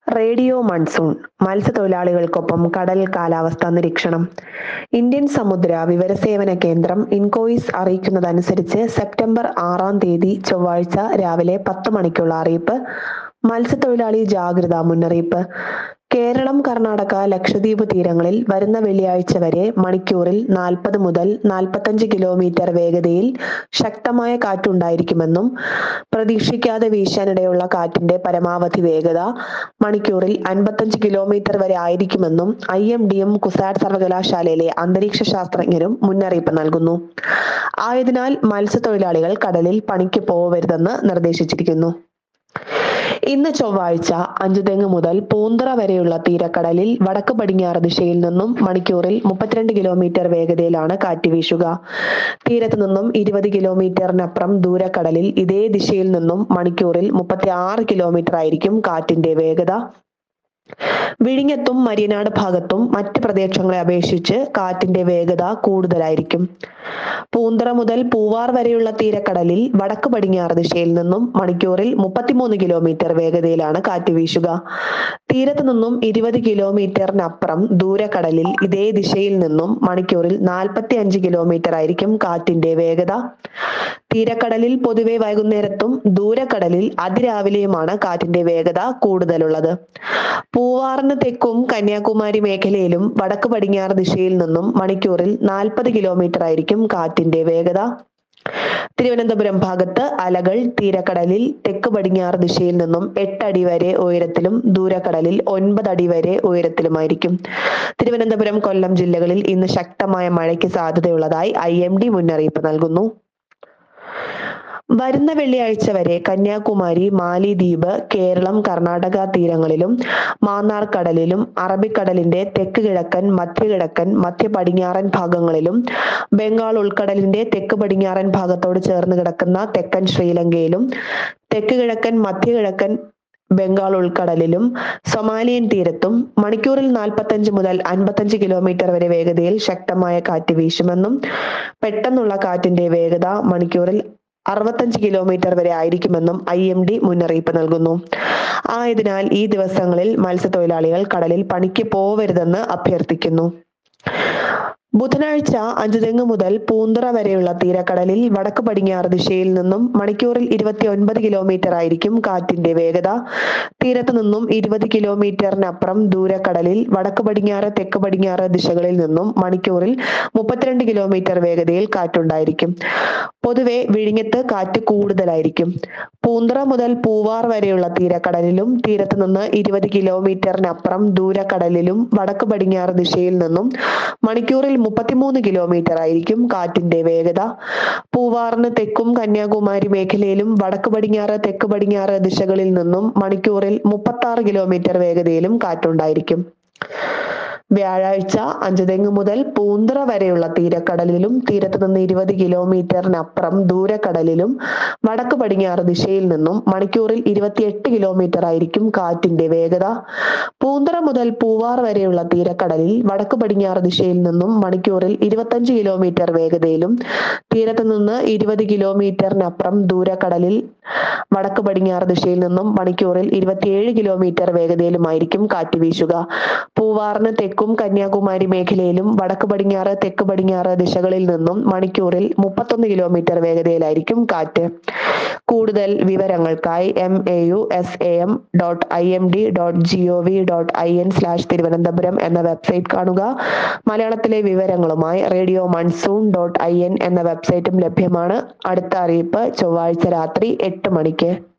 radio monsoon മത്സ്യത്തൊഴിലാളികൾക്കൊപ്പം കടൽ കാലാവസ്ഥാ നിരീക്ഷണം ഇന്ത്യൻ സമുദ്ര വിവരസേവന കേന്ദ്രം ഇൻകോയിസ് അറിയിക്കുന്നതനുസരിച്ച് സെപ്റ്റംബർ ആറാം തീയതി ചൊവ്വാഴ്ച രാവിലെ പത്ത് മണിക്കുള്ള അറിയിപ്പ് മത്സ്യത്തൊഴിലാളി ജാഗ്രതാ മുന്നറിയിപ്പ് കേരളം കർണാടക ലക്ഷദ്വീപ് തീരങ്ങളിൽ വരുന്ന വെള്ളിയാഴ്ച വരെ മണിക്കൂറിൽ നാൽപ്പത് മുതൽ നാൽപ്പത്തഞ്ച് കിലോമീറ്റർ വേഗതയിൽ ശക്തമായ കാറ്റുണ്ടായിരിക്കുമെന്നും പ്രതീക്ഷിക്കാതെ വീശാനിടയുള്ള കാറ്റിന്റെ പരമാവധി വേഗത മണിക്കൂറിൽ അൻപത്തഞ്ച് കിലോമീറ്റർ വരെ ആയിരിക്കുമെന്നും ഐ എം ഡിയും കുസാറ്റ് സർവകലാശാലയിലെ അന്തരീക്ഷ ശാസ്ത്രജ്ഞരും മുന്നറിയിപ്പ് നൽകുന്നു ആയതിനാൽ മത്സ്യത്തൊഴിലാളികൾ കടലിൽ പണിക്ക് പോവരുതെന്ന് നിർദ്ദേശിച്ചിരിക്കുന്നു ഇന്ന് ചൊവ്വാഴ്ച അഞ്ചുതെങ്ങ് മുതൽ പൂന്തറ വരെയുള്ള തീരക്കടലിൽ വടക്ക് പടിഞ്ഞാറ് ദിശയിൽ നിന്നും മണിക്കൂറിൽ മുപ്പത്തിരണ്ട് കിലോമീറ്റർ വേഗതയിലാണ് കാറ്റ് വീശുക തീരത്ത് നിന്നും ഇരുപത് കിലോമീറ്ററിനപ്പുറം ദൂരക്കടലിൽ ഇതേ ദിശയിൽ നിന്നും മണിക്കൂറിൽ മുപ്പത്തി ആറ് കിലോമീറ്റർ ആയിരിക്കും കാറ്റിന്റെ വേഗത വിഴിഞ്ഞത്തും മരിയനാട് ഭാഗത്തും മറ്റ് പ്രദേശങ്ങളെ അപേക്ഷിച്ച് കാറ്റിന്റെ വേഗത കൂടുതലായിരിക്കും പൂന്തറ മുതൽ പൂവാർ വരെയുള്ള തീരക്കടലിൽ വടക്ക് പടിഞ്ഞാറ് ദിശയിൽ നിന്നും മണിക്കൂറിൽ മുപ്പത്തിമൂന്ന് കിലോമീറ്റർ വേഗതയിലാണ് കാറ്റ് വീശുക തീരത്ത് നിന്നും ഇരുപത് കിലോമീറ്ററിനപ്പുറം ദൂരക്കടലിൽ ഇതേ ദിശയിൽ നിന്നും മണിക്കൂറിൽ നാൽപ്പത്തി അഞ്ച് കിലോമീറ്റർ ആയിരിക്കും കാറ്റിന്റെ വേഗത തീരക്കടലിൽ പൊതുവെ വൈകുന്നേരത്തും ദൂരക്കടലിൽ അതിരാവിലെയുമാണ് കാറ്റിന്റെ വേഗത കൂടുതലുള്ളത് പൂവാറിന് തെക്കും കന്യാകുമാരി മേഖലയിലും വടക്ക് പടിഞ്ഞാറ് ദിശയിൽ നിന്നും മണിക്കൂറിൽ നാൽപ്പത് കിലോമീറ്റർ ആയിരിക്കും കാറ്റിന്റെ വേഗത തിരുവനന്തപുരം ഭാഗത്ത് അലകൾ തീരക്കടലിൽ തെക്ക് പടിഞ്ഞാറ് ദിശയിൽ നിന്നും എട്ടടി വരെ ഉയരത്തിലും ദൂരക്കടലിൽ ഒൻപത് അടി വരെ ഉയരത്തിലുമായിരിക്കും തിരുവനന്തപുരം കൊല്ലം ജില്ലകളിൽ ഇന്ന് ശക്തമായ മഴയ്ക്ക് സാധ്യതയുള്ളതായി ഐ എം ഡി മുന്നറിയിപ്പ് നൽകുന്നു വരുന്ന വെള്ളിയാഴ്ച വരെ കന്യാകുമാരി മാലിദ്വീപ് കേരളം കർണാടക തീരങ്ങളിലും മാന്നാർ കടലിലും അറബിക്കടലിന്റെ തെക്ക് കിഴക്കൻ മധ്യകിഴക്കൻ മധ്യ പടിഞ്ഞാറൻ ഭാഗങ്ങളിലും ബംഗാൾ ഉൾക്കടലിന്റെ തെക്ക് പടിഞ്ഞാറൻ ഭാഗത്തോട് ചേർന്ന് കിടക്കുന്ന തെക്കൻ ശ്രീലങ്കയിലും തെക്ക് കിഴക്കൻ മധ്യകിഴക്കൻ ബംഗാൾ ഉൾക്കടലിലും സൊമാലിയൻ തീരത്തും മണിക്കൂറിൽ നാൽപ്പത്തഞ്ച് മുതൽ അൻപത്തഞ്ച് കിലോമീറ്റർ വരെ വേഗതയിൽ ശക്തമായ കാറ്റ് വീശുമെന്നും പെട്ടെന്നുള്ള കാറ്റിന്റെ വേഗത മണിക്കൂറിൽ അറുപത്തഞ്ച് കിലോമീറ്റർ വരെ ആയിരിക്കുമെന്നും ഐ എം ഡി മുന്നറിയിപ്പ് നൽകുന്നു ആയതിനാൽ ഈ ദിവസങ്ങളിൽ മത്സ്യത്തൊഴിലാളികൾ കടലിൽ പണിക്ക് പോവരുതെന്ന് അഭ്യർത്ഥിക്കുന്നു ബുധനാഴ്ച അഞ്ചുതെങ്ങ് മുതൽ പൂന്തറ വരെയുള്ള തീരക്കടലിൽ വടക്ക് പടിഞ്ഞാറ് ദിശയിൽ നിന്നും മണിക്കൂറിൽ ഇരുപത്തി ഒൻപത് കിലോമീറ്റർ ആയിരിക്കും കാറ്റിന്റെ വേഗത തീരത്ത് നിന്നും ഇരുപത് കിലോമീറ്ററിനപ്പുറം ദൂരക്കടലിൽ വടക്ക് പടിഞ്ഞാറ് തെക്ക് പടിഞ്ഞാറ് ദിശകളിൽ നിന്നും മണിക്കൂറിൽ മുപ്പത്തിരണ്ട് കിലോമീറ്റർ വേഗതയിൽ കാറ്റുണ്ടായിരിക്കും പൊതുവെ വിഴിഞ്ഞത്ത് കാറ്റ് കൂടുതലായിരിക്കും പൂന്തറ മുതൽ പൂവാർ വരെയുള്ള തീരക്കടലിലും തീരത്ത് നിന്ന് ഇരുപത് കിലോമീറ്ററിനപ്പുറം ദൂരക്കടലിലും വടക്ക് പടിഞ്ഞാറ് ദിശയിൽ നിന്നും മണിക്കൂറിൽ മുപ്പത്തിമൂന്ന് കിലോമീറ്റർ ആയിരിക്കും കാറ്റിന്റെ വേഗത പൂവാറിന് തെക്കും കന്യാകുമാരി മേഖലയിലും വടക്ക് പടിഞ്ഞാറ് തെക്ക് പടിഞ്ഞാറ് ദിശകളിൽ നിന്നും മണിക്കൂറിൽ മുപ്പത്തി ആറ് കിലോമീറ്റർ വേഗതയിലും കാറ്റുണ്ടായിരിക്കും വ്യാഴാഴ്ച അഞ്ചുതെങ്ങ് മുതൽ പൂന്തറ വരെയുള്ള തീരക്കടലിലും തീരത്ത് നിന്ന് ഇരുപത് കിലോമീറ്ററിനപ്പുറം ദൂരക്കടലിലും വടക്ക് പടിഞ്ഞാറ് ദിശയിൽ നിന്നും മണിക്കൂറിൽ ഇരുപത്തിയെട്ട് കിലോമീറ്റർ ആയിരിക്കും കാറ്റിന്റെ വേഗത പൂന്തറ മുതൽ പൂവാർ വരെയുള്ള തീരക്കടലിൽ വടക്ക് പടിഞ്ഞാറ് ദിശയിൽ നിന്നും മണിക്കൂറിൽ ഇരുപത്തഞ്ച് കിലോമീറ്റർ വേഗതയിലും തീരത്ത് നിന്ന് ഇരുപത് കിലോമീറ്ററിനപ്പുറം ദൂരക്കടലിൽ വടക്ക് പടിഞ്ഞാറ് ദിശയിൽ നിന്നും മണിക്കൂറിൽ ഇരുപത്തിയേഴ് കിലോമീറ്റർ വേഗതയിലുമായിരിക്കും കാറ്റ് വീശുക പൂവാറിന് തെക്കും കന്യാകുമാരി മേഖലയിലും വടക്ക് പടിഞ്ഞാറ് തെക്ക് പടിഞ്ഞാറ് ദിശകളിൽ നിന്നും മണിക്കൂറിൽ മുപ്പത്തൊന്ന് കിലോമീറ്റർ വേഗതയിലായിരിക്കും കാറ്റ് കൂടുതൽ വിവരങ്ങൾക്കായി M A U S A M dot I M D dot G O V dot I N slash Thiruvananthapuram എന്ന വെബ്സൈറ്റ് കാണുക മലയാളത്തിലെ വിവരങ്ങളുമായി radio monsoon dot I N എന്ന വെബ്സൈറ്റും ലഭ്യമാണ് അടുത്ത അറിയിപ്പ് ചൊവ്വാഴ്ച രാത്രി എട്ട് മണിക്ക്